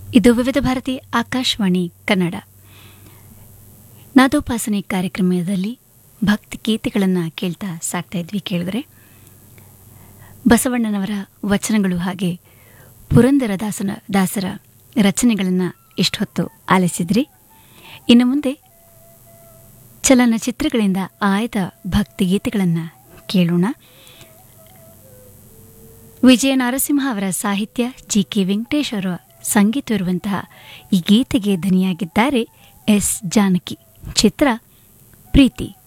ಇದು ವಿವಿಧ ಭಾರತಿ ಆಕಾಶವಾಣಿ ಕನ್ನಡ ನಾದೋಪಾಸನೆ ಕಾರ್ಯಕ್ರಮದಲ್ಲಿ ಭಕ್ತಿ ಗೀತೆಗಳನ್ನು ಕೇಳ್ತಾ ಸಾಕ್ತಾ ಇದ್ವಿ ಕೇಳಿದ್ರೆ ಬಸವಣ್ಣನವರ ವಚನಗಳು ಹಾಗೆ ಪುರಂದರದಾಸನ ದಾಸರ ರಚನೆಗಳನ್ನು ಇಷ್ಟೊತ್ತು ಆಲಿಸಿದ್ರಿ ಇನ್ನು ಮುಂದೆ ಚಲನಚಿತ್ರಗಳಿಂದ ಆಯ್ದ ಭಕ್ತಿ ಗೀತೆಗಳನ್ನು ಕೇಳೋಣ ವಿಜಯ ನರಸಿಂಹ ಅವರ ಸಾಹಿತ್ಯ ಜಿ ಕೆ ವೆಂಕಟೇಶ್ ಅವರ ಸಂಗೀತವಿರುವಂತಹ ಈ ಗೀತೆಗೆ ಧನಿಯಾಗಿದ್ದಾರೆ ಎಸ್ ಜಾನಕಿ ಚಿತ್ರ ಪ್ರೀತಿ